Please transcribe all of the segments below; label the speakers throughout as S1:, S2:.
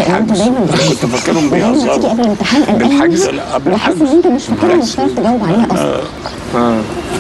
S1: ان انت
S2: بالحجز
S1: دايما
S2: انا
S1: بتحس
S2: كنت فاكرهم
S1: دايما تيجي
S2: بيهزروا
S1: قبل الامتحان قلقان
S2: بالحجز؟
S1: منه،
S2: لا، قبل
S1: وحاسس
S2: الحجز.
S1: ان انت مش فاكرها ومش
S2: بالحجز.
S1: هتعرف تجاوب عليها اصلا
S2: آه.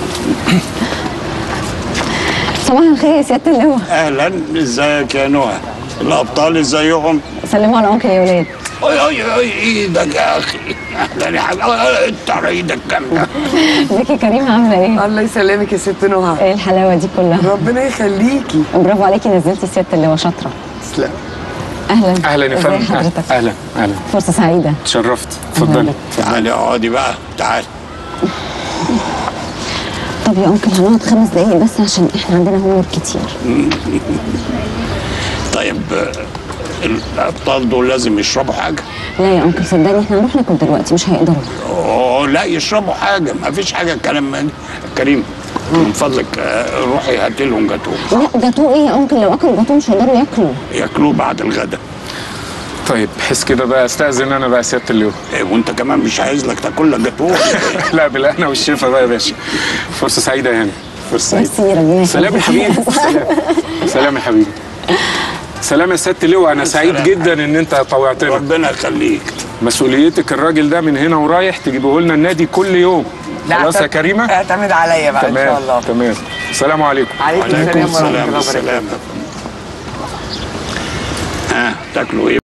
S1: صباح الخير يا سياده اللواء
S2: اهلا ازيك يا نهى الابطال ازيهم
S1: سلموا على انكل يا ولاد
S2: اي اي اي ايدك يا اخي اهلا يا حبيبي آه، انت على ايدك جامده
S1: ازيك يا كريم عامله ايه؟
S3: الله يسلمك يا ست نهى
S1: ايه الحلاوه دي كلها
S3: ربنا يخليكي
S1: برافو عليكي نزلتي سياده اللواء شاطره
S3: تسلم
S1: اهلا
S4: اهلا يا
S1: ازي
S4: فندم
S1: حضرتك
S4: اهلا اهلا
S1: فرصه سعيده
S4: تشرفت
S1: أهلاً
S4: اتفضلي
S1: بك.
S2: تعالي اقعدي بقى تعالي
S1: طب يا انكل هنقعد خمس دقايق بس عشان احنا عندنا هومورك كتير
S2: طيب آه، الابطال دول لازم يشربوا حاجه
S1: لا يا انكل صدقني احنا هنروح ناكل دلوقتي مش هيقدروا
S2: اوه لا يشربوا حاجه ما فيش حاجه كلام من كريم من فضلك آه، روحي هاتي لهم جاتوه
S1: لا جاتوه ايه يا انكل لو اكلوا جاتوه مش هيقدروا ياكلوا
S2: ياكلوه بعد الغداء
S4: طيب بحس كده بقى استاذن انا بقى سياده اللواء
S2: إيه، وانت كمان مش عايز لك تاكل لك جاتوه ولا إيه؟
S4: لا بالهنا والشفا بقى يا باشا فرصه سعيده يا هاني فرصه سعيده
S1: ميرسي ربنا
S4: سلام يا
S1: يخليك.
S4: حبيبي سلام سلام يا حبيبي سلام يا سياده اللواء انا سعيد
S2: سلام.
S4: جدا ان انت طوعتنا
S2: ربنا يخليك
S4: مسؤوليتك الراجل ده من هنا ورايح تجيبه لنا النادي كل يوم خلاص يا
S3: اعتمد-
S4: كريمه
S3: اعتمد عليا بقى ان شاء
S4: تمام
S3: الله
S4: تمام السلام عليكم
S3: عليكم
S2: وعليكم
S3: السلام ورحمه
S2: السلام
S3: الله وبركاته
S2: والسلام ها تاكلوا ايه